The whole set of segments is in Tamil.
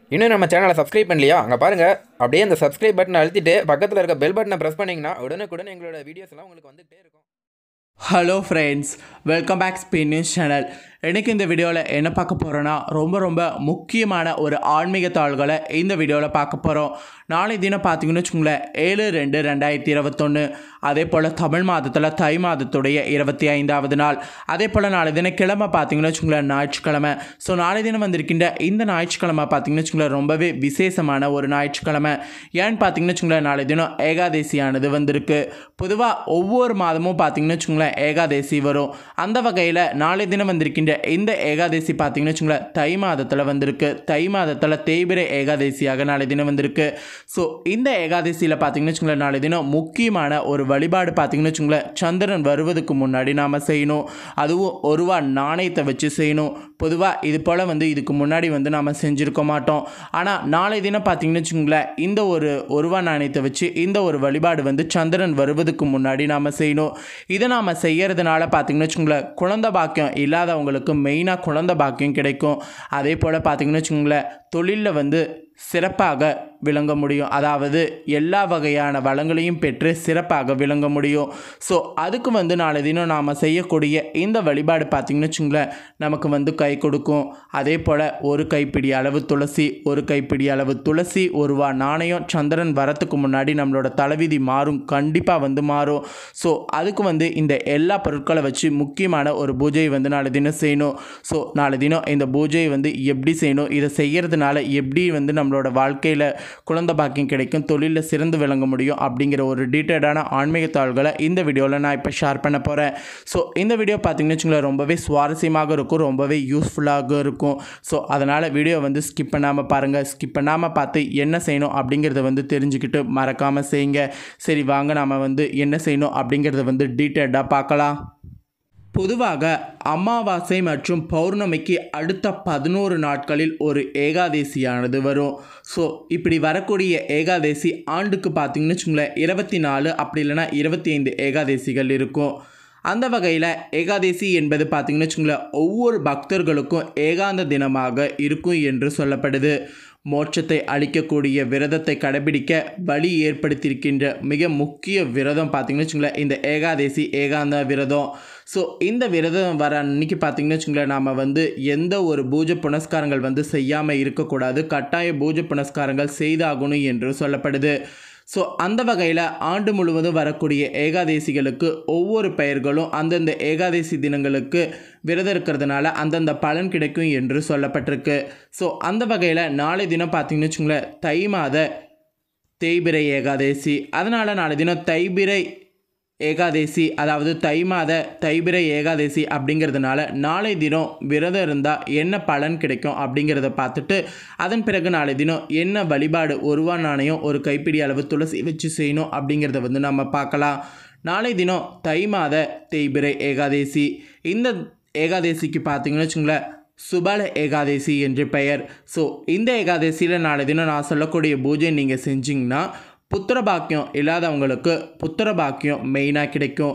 இன்னும் நம்ம சேனலை சப்ஸ்கிரைப் பண்ணலையா அங்கே பாருங்கள் அப்படியே அந்த சப்ஸ்கிரைப் பட்டனை அழுத்திட்டு பக்கத்தில் இருக்க பெல் பட்டனை ப்ரெஸ் பண்ணிங்கன்னா உடனுக்குடன் எங்களோட வீடியோஸ் எல்லாம் உங்களுக்கு வந்துகிட்டே இருக்கும் hello friends welcome back Spain news channel எனக்கு இந்த வீடியோவில் என்ன பார்க்க போகிறோன்னா ரொம்ப ரொம்ப முக்கியமான ஒரு ஆன்மீக தாள்களை இந்த வீடியோவில் பார்க்க போகிறோம் நாளை தினம் பார்த்தீங்கன்னு வச்சுக்கோங்களேன் ஏழு ரெண்டு ரெண்டாயிரத்தி இருபத்தொன்று அதே போல் தமிழ் மாதத்தில் தை மாதத்துடைய இருபத்தி ஐந்தாவது நாள் அதே போல் நாளை தினம் கிழமை பார்த்தீங்கன்னு வச்சுக்கோங்களேன் ஞாயிற்றுக்கிழமை ஸோ நாளை தினம் வந்திருக்கின்ற இந்த ஞாயிற்றுக்கிழமை பார்த்தீங்கன்னு வச்சுக்கோங்களேன் ரொம்பவே விசேஷமான ஒரு ஞாயிற்றுக்கிழமை ஏன்னு பார்த்தீங்கன்னு வச்சுக்கோங்களேன் நாளை தினம் ஏகாதேசியானது வந்திருக்கு பொதுவாக ஒவ்வொரு மாதமும் பார்த்தீங்கன்னு வச்சுக்கோங்களேன் ஏகாதேசி வரும் அந்த வகையில் நாளை தினம் வந்திருக்கின்ற இந்த ஏகாதேசி பார்த்தீங்கன்னு வச்சுக்கோங்களேன் தை மாதத்தில் வந்திருக்கு தை மாதத்தில் தேய்பிரை ஏகாதேசியாக நாளை தினம் வந்திருக்கு ஸோ இந்த ஏகாதசியில் பார்த்தீங்கன்னு வச்சுக்கோங்களேன் நாளை தினம் முக்கியமான ஒரு வழிபாடு பார்த்தீங்கன்னு வச்சுக்கோங்களேன் சந்திரன் வருவதுக்கு முன்னாடி நாம் செய்யணும் அதுவும் ஒரு ரூபா நாணயத்தை வச்சு செய்யணும் பொதுவாக இது போல் வந்து இதுக்கு முன்னாடி வந்து நாம் செஞ்சுருக்க மாட்டோம் ஆனால் நாளை தினம் பார்த்தீங்கன்னு வச்சுக்கோங்களேன் இந்த ஒரு ஒரு ரூபா நாணயத்தை வச்சு இந்த ஒரு வழிபாடு வந்து சந்திரன் வருவதுக்கு முன்னாடி நாம் செய்யணும் இதை நாம் செய்யறதுனால பார்த்தீங்கன்னு வச்சுக்கோங்களேன் குழந்தை பாக்கியம் இல்லாதவங்களுக்கு மெயினாக குழந்தை பாக்கியம் கிடைக்கும் அதே போல் பார்த்தீங்கன்னு வச்சுக்கோங்களேன் தொழிலில் வந்து சிறப்பாக விளங்க முடியும் அதாவது எல்லா வகையான வளங்களையும் பெற்று சிறப்பாக விளங்க முடியும் ஸோ அதுக்கு வந்து நாளை தினம் நாம் செய்யக்கூடிய இந்த வழிபாடு பார்த்திங்கன்னு வச்சுங்களேன் நமக்கு வந்து கை கொடுக்கும் அதே போல் ஒரு கைப்பிடி அளவு துளசி ஒரு கைப்பிடி அளவு துளசி ஒரு ரூபா நாணயம் சந்திரன் வரத்துக்கு முன்னாடி நம்மளோட தலைவிதி மாறும் கண்டிப்பாக வந்து மாறும் ஸோ அதுக்கு வந்து இந்த எல்லா பொருட்களை வச்சு முக்கியமான ஒரு பூஜையை வந்து நாளை தினம் செய்யணும் ஸோ நாளை தினம் இந்த பூஜையை வந்து எப்படி செய்யணும் இதை செய்கிறதுனால எப்படி வந்து நம்மளோட வாழ்க்கையில் குழந்தை பாக்கியம் கிடைக்கும் தொழிலில் சிறந்து விளங்க முடியும் அப்படிங்கிற ஒரு டீட்டெயில்டான ஆன்மீக தாள்களை இந்த வீடியோவில் நான் இப்போ ஷேர் பண்ண போகிறேன் ஸோ இந்த வீடியோ பார்த்தீங்கன்னு வச்சுங்களேன் ரொம்பவே சுவாரஸ்யமாக இருக்கும் ரொம்பவே யூஸ்ஃபுல்லாக இருக்கும் ஸோ அதனால் வீடியோ வந்து ஸ்கிப் பண்ணாமல் பாருங்கள் ஸ்கிப் பண்ணாமல் பார்த்து என்ன செய்யணும் அப்படிங்கிறத வந்து தெரிஞ்சுக்கிட்டு மறக்காமல் செய்யுங்க சரி வாங்க நாம் வந்து என்ன செய்யணும் அப்படிங்கிறத வந்து டீட்டெயில்டாக பார்க்கலாம் பொதுவாக அமாவாசை மற்றும் பௌர்ணமிக்கு அடுத்த பதினோரு நாட்களில் ஒரு ஏகாதேசியானது வரும் ஸோ இப்படி வரக்கூடிய ஏகாதேசி ஆண்டுக்கு பார்த்தீங்கன்னு வச்சுங்களேன் இருபத்தி நாலு அப்படி இல்லைன்னா இருபத்தி ஐந்து ஏகாதேசிகள் இருக்கும் அந்த வகையில் ஏகாதேசி என்பது பார்த்திங்கன்னு வச்சுங்களேன் ஒவ்வொரு பக்தர்களுக்கும் ஏகாந்த தினமாக இருக்கும் என்று சொல்லப்படுது மோட்சத்தை அளிக்கக்கூடிய விரதத்தை கடைபிடிக்க வழி ஏற்படுத்தியிருக்கின்ற மிக முக்கிய விரதம் பார்த்திங்கன்னு வச்சுங்களேன் இந்த ஏகாதேசி ஏகாந்த விரதம் ஸோ இந்த விரதம் வர அன்னைக்கு பார்த்திங்கன்னு வச்சுங்களேன் நாம் வந்து எந்த ஒரு பூஜை புனஸ்காரங்கள் வந்து செய்யாமல் இருக்கக்கூடாது கட்டாய பூஜை புனஸ்காரங்கள் செய்தாகணும் என்று சொல்லப்படுது ஸோ அந்த வகையில் ஆண்டு முழுவதும் வரக்கூடிய ஏகாதேசிகளுக்கு ஒவ்வொரு பெயர்களும் அந்தந்த ஏகாதேசி தினங்களுக்கு விரதம் இருக்கிறதுனால அந்தந்த பலன் கிடைக்கும் என்று சொல்லப்பட்டிருக்கு ஸோ அந்த வகையில் நாளை தினம் பார்த்தீங்கன்னு வச்சுங்களேன் தை மாத தேய்பிரை ஏகாதேசி அதனால் நாளை தினம் தைபிரை ஏகாதேசி அதாவது தை மாத தைபிரை ஏகாதேசி அப்படிங்கிறதுனால நாளை தினம் விரதம் இருந்தால் என்ன பலன் கிடைக்கும் அப்படிங்கிறத பார்த்துட்டு அதன் பிறகு நாளை தினம் என்ன வழிபாடு ஒருவா நாணயம் ஒரு கைப்பிடி அளவு துளசி வச்சு செய்யணும் அப்படிங்கிறத வந்து நம்ம பார்க்கலாம் நாளை தினம் தை மாத தேய்பிரை ஏகாதேசி இந்த ஏகாதேசிக்கு பார்த்தீங்கன்னு வச்சுங்களேன் சுபல ஏகாதேசி என்று பெயர் ஸோ இந்த ஏகாதசியில் நாளை தினம் நான் சொல்லக்கூடிய பூஜை நீங்கள் செஞ்சிங்கன்னா புத்திர பாக்கியம் இல்லாதவங்களுக்கு புத்திர பாக்கியம் மெயினாக கிடைக்கும்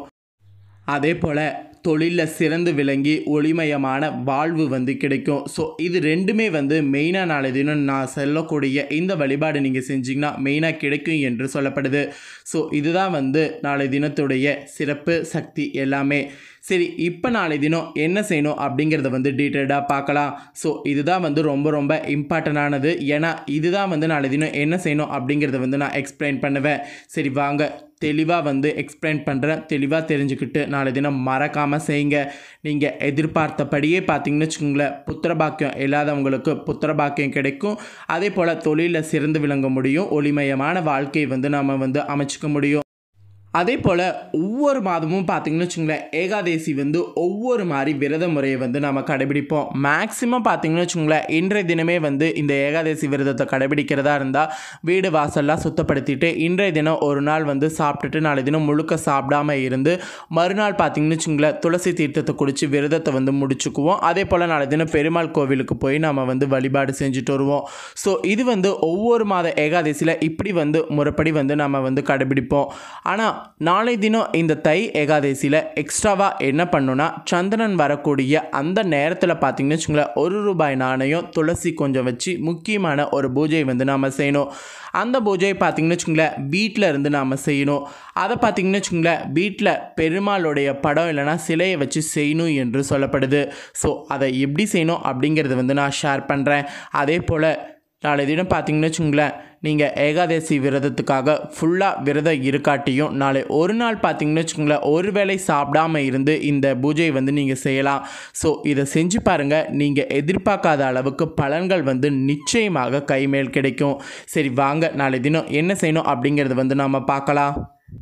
அதே போல் தொழிலில் சிறந்து விளங்கி ஒளிமயமான வாழ்வு வந்து கிடைக்கும் ஸோ இது ரெண்டுமே வந்து மெயினாக நாளை தினம் நான் சொல்லக்கூடிய இந்த வழிபாடு நீங்கள் செஞ்சிங்கன்னா மெயினாக கிடைக்கும் என்று சொல்லப்படுது ஸோ இதுதான் வந்து நாளை தினத்துடைய சிறப்பு சக்தி எல்லாமே சரி இப்போ நாளை தினம் என்ன செய்யணும் அப்படிங்கிறத வந்து டீட்டெயில்டாக பார்க்கலாம் ஸோ இதுதான் வந்து ரொம்ப ரொம்ப இம்பார்ட்டண்டானது ஏன்னா இதுதான் வந்து நாளை தினம் என்ன செய்யணும் அப்படிங்கிறத வந்து நான் எக்ஸ்பிளைன் பண்ணுவேன் சரி வாங்க தெளிவாக வந்து எக்ஸ்பிளைன் பண்ணுறேன் தெளிவாக தெரிஞ்சுக்கிட்டு நாளை தினம் மறக்காமல் செய்யுங்க நீங்கள் எதிர்பார்த்தபடியே பார்த்தீங்கன்னு வச்சுக்கோங்களேன் புத்திர பாக்கியம் இல்லாதவங்களுக்கு புத்திர பாக்கியம் கிடைக்கும் அதே போல் தொழிலில் சிறந்து விளங்க முடியும் ஒளிமயமான வாழ்க்கையை வந்து நாம் வந்து அமைச்சிக்க முடியும் அதே போல் ஒவ்வொரு மாதமும் பார்த்திங்கன்னு வச்சுங்களேன் ஏகாதேசி வந்து ஒவ்வொரு மாதிரி விரத முறையை வந்து நம்ம கடைபிடிப்போம் மேக்ஸிமம் பார்த்திங்கன்னு வச்சுங்களேன் இன்றைய தினமே வந்து இந்த ஏகாதேசி விரதத்தை கடைபிடிக்கிறதா இருந்தால் வீடு வாசல்லாம் சுத்தப்படுத்திட்டு இன்றைய தினம் ஒரு நாள் வந்து சாப்பிட்டுட்டு நாளை தினம் முழுக்க சாப்பிடாம இருந்து மறுநாள் பார்த்திங்கன்னு வச்சுங்களேன் துளசி தீர்த்தத்தை குடித்து விரதத்தை வந்து முடிச்சுக்குவோம் அதே போல் நாளை தினம் பெருமாள் கோவிலுக்கு போய் நம்ம வந்து வழிபாடு செஞ்சுட்டு வருவோம் ஸோ இது வந்து ஒவ்வொரு மாத ஏகாதசியில் இப்படி வந்து முறைப்படி வந்து நம்ம வந்து கடைபிடிப்போம் ஆனால் நாளை தினம் இந்த தை ஏகாதசியில் எக்ஸ்ட்ராவாக என்ன பண்ணணும்னா சந்திரன் வரக்கூடிய அந்த நேரத்தில் பார்த்தீங்கன்னு வச்சுங்களேன் ஒரு ரூபாய் நாணயம் துளசி கொஞ்சம் வச்சு முக்கியமான ஒரு பூஜை வந்து நாம் செய்யணும் அந்த பூஜையை பார்த்தீங்கன்னு வச்சுங்களேன் வீட்டில் இருந்து நாம் செய்யணும் அதை பார்த்தீங்கன்னு வச்சுங்களேன் வீட்டில் பெருமாளுடைய படம் இல்லைனா சிலையை வச்சு செய்யணும் என்று சொல்லப்படுது ஸோ அதை எப்படி செய்யணும் அப்படிங்கிறது வந்து நான் ஷேர் பண்ணுறேன் அதே போல் நாளை தினம் பார்த்தீங்கன்னு வச்சுங்களேன் நீங்கள் ஏகாதசி விரதத்துக்காக ஃபுல்லாக விரதம் இருக்காட்டியும் நாளை ஒரு நாள் பார்த்தீங்கன்னு வச்சுங்களேன் ஒரு வேளை சாப்பிடாம இருந்து இந்த பூஜையை வந்து நீங்கள் செய்யலாம் ஸோ இதை செஞ்சு பாருங்கள் நீங்கள் எதிர்பார்க்காத அளவுக்கு பலன்கள் வந்து நிச்சயமாக கைமேல் கிடைக்கும் சரி வாங்க நாளை தினம் என்ன செய்யணும் அப்படிங்கிறது வந்து நாம் பார்க்கலாம்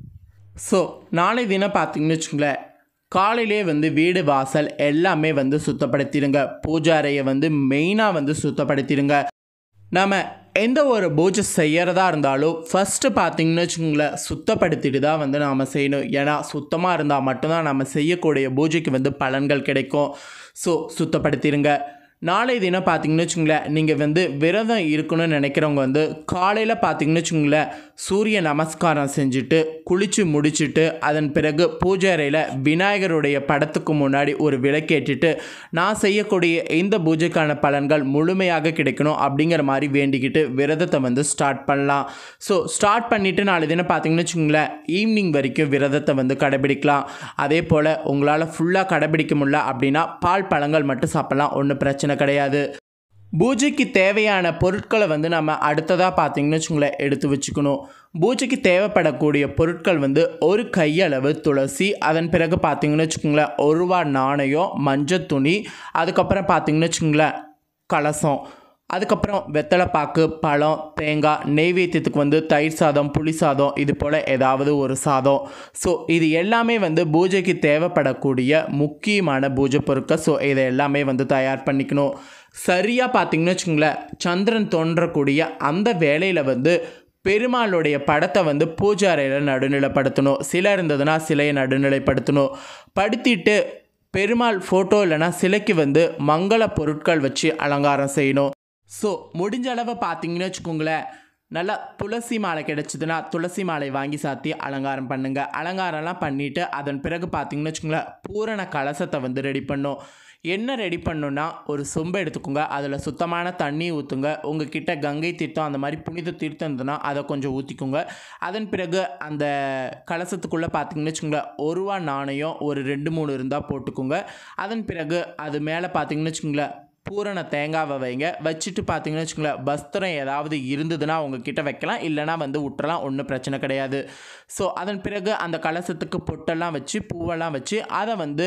ஸோ நாளை தினம் பார்த்தீங்கன்னு வச்சுங்களேன் காலையிலே வந்து வீடு வாசல் எல்லாமே வந்து சுத்தப்படுத்திடுங்க பூஜை அறையை வந்து மெயினாக வந்து சுத்தப்படுத்திடுங்க நம்ம எந்த ஒரு பூஜை செய்கிறதா இருந்தாலும் ஃபஸ்ட்டு பார்த்தீங்கன்னு வச்சுக்கோங்களேன் சுத்தப்படுத்திட்டு தான் வந்து நாம் செய்யணும் ஏன்னா சுத்தமாக இருந்தால் மட்டும்தான் நம்ம செய்யக்கூடிய பூஜைக்கு வந்து பலன்கள் கிடைக்கும் ஸோ சுத்தப்படுத்திடுங்க நாளை தினம் பார்த்தீங்கன்னு வச்சுங்களேன் நீங்கள் வந்து விரதம் இருக்கணும்னு நினைக்கிறவங்க வந்து காலையில் பார்த்தீங்கன்னு வச்சுங்களேன் சூரிய நமஸ்காரம் செஞ்சுட்டு குளித்து முடிச்சுட்டு அதன் பிறகு பூஜை அறையில் விநாயகருடைய படத்துக்கு முன்னாடி ஒரு விளக்கேற்றிட்டு நான் செய்யக்கூடிய இந்த பூஜைக்கான பலன்கள் முழுமையாக கிடைக்கணும் அப்படிங்கிற மாதிரி வேண்டிக்கிட்டு விரதத்தை வந்து ஸ்டார்ட் பண்ணலாம் ஸோ ஸ்டார்ட் பண்ணிவிட்டு நாளை தினம் பார்த்தீங்கன்னு வச்சுங்களேன் ஈவினிங் வரைக்கும் விரதத்தை வந்து கடைபிடிக்கலாம் அதே போல் உங்களால் ஃபுல்லாக கடைபிடிக்க முடியல அப்படின்னா பால் பழங்கள் மட்டும் சாப்பிட்லாம் ஒன்றும் பிரச்சனை கிடையாது பூஜைக்கு தேவையான பொருட்களை வந்து நம்ம அடுத்ததாக பார்த்தீங்கன்னு வச்சுங்களேன் எடுத்து வச்சுக்கணும் பூஜைக்கு தேவைப்படக்கூடிய பொருட்கள் வந்து ஒரு கையளவு துளசி அதன் பிறகு பார்த்தீங்கன்னு வச்சுக்கோங்களேன் ஒரு ரூபா நாணயம் மஞ்சள் துணி அதுக்கப்புறம் பார்த்தீங்கன்னு வச்சுக்கோங்களேன் கலசம் அதுக்கப்புறம் வெத்தலைப்பாக்கு பழம் தேங்காய் நெய்வேத்தியத்துக்கு வந்து தயிர் சாதம் புளி சாதம் இது போல் ஏதாவது ஒரு சாதம் ஸோ இது எல்லாமே வந்து பூஜைக்கு தேவைப்படக்கூடிய முக்கியமான பூஜை பொருட்கள் ஸோ இதை எல்லாமே வந்து தயார் பண்ணிக்கணும் சரியாக பார்த்தீங்கன்னு வச்சுங்களேன் சந்திரன் தோன்றக்கூடிய அந்த வேலையில் வந்து பெருமாளுடைய படத்தை வந்து பூஜை அறையில் நடுநிலைப்படுத்தணும் சிலை இருந்ததுன்னா சிலையை நடுநிலைப்படுத்தணும் படுத்திட்டு பெருமாள் ஃபோட்டோ இல்லைன்னா சிலைக்கு வந்து மங்கள பொருட்கள் வச்சு அலங்காரம் செய்யணும் ஸோ முடிஞ்ச அளவு பார்த்தீங்கன்னு வச்சுக்கோங்களேன் நல்லா துளசி மாலை கிடைச்சதுன்னா துளசி மாலை வாங்கி சாத்தி அலங்காரம் பண்ணுங்கள் அலங்காரம்லாம் பண்ணிவிட்டு அதன் பிறகு பார்த்தீங்கன்னு வச்சுக்கோங்களேன் பூரண கலசத்தை வந்து ரெடி பண்ணும் என்ன ரெடி பண்ணணுன்னா ஒரு சொம்பு எடுத்துக்கோங்க அதில் சுத்தமான தண்ணி ஊற்றுங்க உங்ககிட்ட கங்கை தீர்த்தம் அந்த மாதிரி புனித தீர்த்தம் இருந்ததுன்னா அதை கொஞ்சம் ஊற்றிக்கோங்க அதன் பிறகு அந்த கலசத்துக்குள்ளே பார்த்தீங்கன்னு வச்சுக்கோங்களேன் ஒரு ரூபா நாணயம் ஒரு ரெண்டு மூணு இருந்தால் போட்டுக்கோங்க அதன் பிறகு அது மேலே பார்த்தீங்கன்னு வச்சுக்கோங்களேன் பூரண தேங்காவை வைங்க வச்சுட்டு பார்த்தீங்கன்னு வச்சுக்கோங்களேன் வஸ்திரம் ஏதாவது இருந்ததுன்னா உங்ககிட்ட வைக்கலாம் இல்லைனா வந்து விட்டுறலாம் ஒன்றும் பிரச்சனை கிடையாது ஸோ அதன் பிறகு அந்த கலசத்துக்கு பொட்டெல்லாம் வச்சு பூவெல்லாம் வச்சு அதை வந்து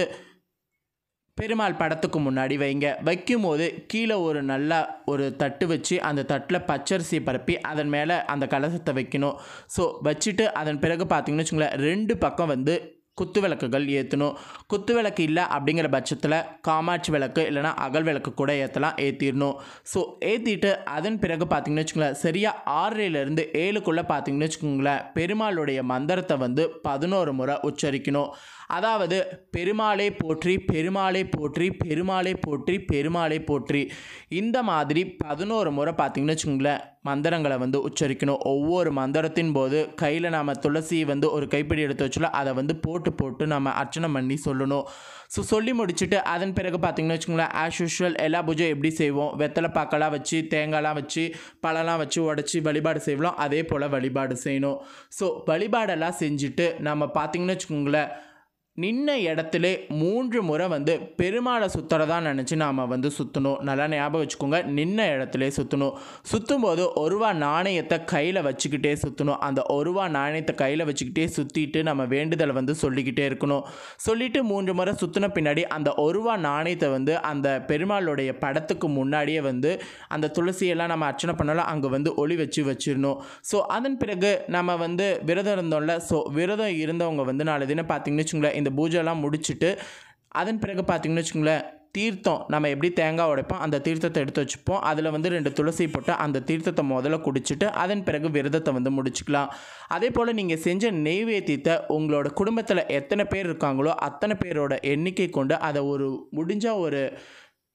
பெருமாள் படத்துக்கு முன்னாடி வைங்க வைக்கும்போது கீழே ஒரு நல்ல ஒரு தட்டு வச்சு அந்த தட்டில் பச்சரிசி பரப்பி அதன் மேலே அந்த கலசத்தை வைக்கணும் ஸோ வச்சுட்டு அதன் பிறகு பார்த்தீங்கன்னு வச்சுங்களேன் ரெண்டு பக்கம் வந்து குத்து விளக்குகள் ஏற்றணும் குத்து விளக்கு இல்லை அப்படிங்கிற பட்சத்தில் காமாட்சி விளக்கு இல்லைனா அகல் விளக்கு கூட ஏற்றலாம் ஏற்றிடணும் ஸோ ஏற்றிட்டு அதன் பிறகு பார்த்தீங்கன்னு வச்சுக்கோங்களேன் சரியாக ஆறரைலேருந்து ஏழுக்குள்ளே பார்த்தீங்கன்னு வச்சுக்கோங்களேன் பெருமாளுடைய மந்திரத்தை வந்து பதினோரு முறை உச்சரிக்கணும் அதாவது பெருமாளே போற்றி பெருமாளே போற்றி பெருமாளே போற்றி பெருமாளே போற்றி இந்த மாதிரி பதினோரு முறை பார்த்தீங்கன்னு வச்சுக்கோங்களேன் மந்திரங்களை வந்து உச்சரிக்கணும் ஒவ்வொரு மந்திரத்தின் போது கையில் நாம் துளசி வந்து ஒரு கைப்பிடி எடுத்து வச்சுல அதை வந்து போட்டு போட்டு நம்ம அர்ச்சனை பண்ணி சொல்லணும் ஸோ சொல்லி முடிச்சுட்டு அதன் பிறகு பார்த்தீங்கன்னு வச்சுக்கோங்களேன் ஆஸ் யூஷுவல் எல்லா பூஜை எப்படி செய்வோம் வெத்தலை பாக்கெல்லாம் வச்சு தேங்காய்லாம் வச்சு பழம்லாம் வச்சு உடச்சி வழிபாடு செய்வோம் அதே போல் வழிபாடு செய்யணும் ஸோ வழிபாடெல்லாம் செஞ்சுட்டு நம்ம பார்த்தீங்கன்னு வச்சுக்கோங்களேன் நின்ன இடத்துல மூன்று முறை வந்து பெருமாளை சுற்றுறதா நினச்சி நாம் வந்து சுற்றணும் நல்லா ஞாபகம் வச்சுக்கோங்க நின்ன இடத்துல சுற்றணும் சுற்றும்போது ஒரு ரூபா நாணயத்தை கையில் வச்சுக்கிட்டே சுற்றணும் அந்த ஒரு ரூபா நாணயத்தை கையில் வச்சுக்கிட்டே சுற்றிட்டு நம்ம வேண்டுதலை வந்து சொல்லிக்கிட்டே இருக்கணும் சொல்லிட்டு மூன்று முறை சுற்றின பின்னாடி அந்த ஒரு ரூபா நாணயத்தை வந்து அந்த பெருமாளுடைய படத்துக்கு முன்னாடியே வந்து அந்த துளசியெல்லாம் நம்ம அர்ச்சனை பண்ணலாம் அங்கே வந்து ஒளி வச்சு வச்சிடணும் ஸோ அதன் பிறகு நம்ம வந்து விரதம் இருந்தோம்ல ஸோ விரதம் இருந்தவங்க வந்து நாலு தினம் பார்த்தீங்கன்னு வச்சுங்களேன் இந்த பூஜைலாம் முடிச்சுட்டு அதன் பிறகு பார்த்தீங்கன்னு வச்சுங்களேன் தீர்த்தம் நம்ம எப்படி தேங்காய் உடைப்போம் அந்த தீர்த்தத்தை எடுத்து வச்சுப்போம் அதில் வந்து ரெண்டு துளசி போட்டு அந்த தீர்த்தத்தை முதல்ல குடிச்சிட்டு அதன் பிறகு விரதத்தை வந்து முடிச்சுக்கலாம் அதே போல் நீங்கள் செஞ்ச நெய்வேத்தியத்தை உங்களோட குடும்பத்தில் எத்தனை பேர் இருக்காங்களோ அத்தனை பேரோட எண்ணிக்கை கொண்டு அதை ஒரு முடிஞ்ச ஒரு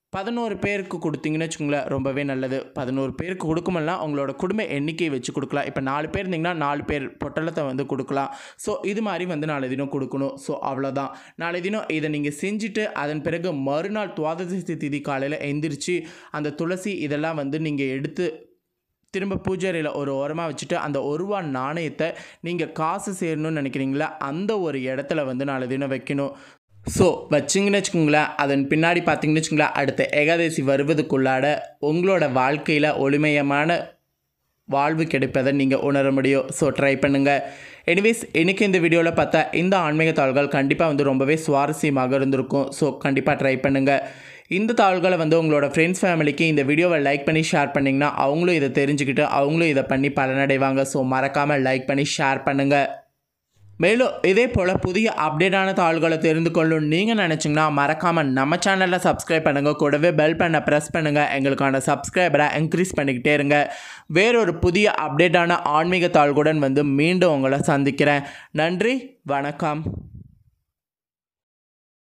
பதினோரு பேருக்கு கொடுத்தீங்கன்னு வச்சுக்கோங்களேன் ரொம்பவே நல்லது பதினோரு பேருக்கு கொடுக்குமெல்லாம் உங்களோட குடும்ப எண்ணிக்கையை வச்சு கொடுக்கலாம் இப்போ நாலு பேர் இருந்தீங்கன்னா நாலு பேர் பொட்டலத்தை வந்து கொடுக்கலாம் ஸோ இது மாதிரி வந்து நாளை தினம் கொடுக்கணும் ஸோ அவ்வளோதான் நாளை தினம் இதை நீங்கள் செஞ்சுட்டு அதன் பிறகு மறுநாள் துவாதசி திதி காலையில் எந்திரிச்சு அந்த துளசி இதெல்லாம் வந்து நீங்கள் எடுத்து திரும்ப பூஜைறையில் ஒரு ஓரமாக வச்சுட்டு அந்த ஒரு ரூபா நாணயத்தை நீங்கள் காசு சேரணும்னு நினைக்கிறீங்களா அந்த ஒரு இடத்துல வந்து நாளை தினம் வைக்கணும் ஸோ வச்சிங்கன்னு வச்சுக்கோங்களேன் அதன் பின்னாடி பார்த்தீங்கன்னு வச்சுக்கோங்களேன் அடுத்த ஏகாதசி வருவதுக்குள்ளாட உங்களோட வாழ்க்கையில் ஒளிமயமான வாழ்வு கிடைப்பதை நீங்கள் உணர முடியும் ஸோ ட்ரை பண்ணுங்கள் எனிவேஸ் எனக்கு இந்த வீடியோவில் பார்த்தா இந்த ஆன்மீக தாள்கள் கண்டிப்பாக வந்து ரொம்பவே சுவாரஸ்யமாக இருந்திருக்கும் ஸோ கண்டிப்பாக ட்ரை பண்ணுங்கள் இந்த தாள்களை வந்து உங்களோட ஃப்ரெண்ட்ஸ் ஃபேமிலிக்கு இந்த வீடியோவை லைக் பண்ணி ஷேர் பண்ணிங்கன்னா அவங்களும் இதை தெரிஞ்சுக்கிட்டு அவங்களும் இதை பண்ணி பலனடைவாங்க ஸோ மறக்காமல் லைக் பண்ணி ஷேர் பண்ணுங்கள் மேலும் இதே போல் புதிய அப்டேட்டான தாள்களை தெரிந்து கொள்ளும் நீங்கள் நினச்சிங்கன்னா மறக்காமல் நம்ம சேனலில் சப்ஸ்கிரைப் பண்ணுங்கள் கூடவே பெல் பண்ண ப்ரெஸ் பண்ணுங்கள் எங்களுக்கான சப்ஸ்கிரைபரை இன்க்ரீஸ் பண்ணிக்கிட்டே இருங்க வேறொரு புதிய அப்டேட்டான ஆன்மீக தாள்களுடன் வந்து மீண்டும் உங்களை சந்திக்கிறேன் நன்றி வணக்கம்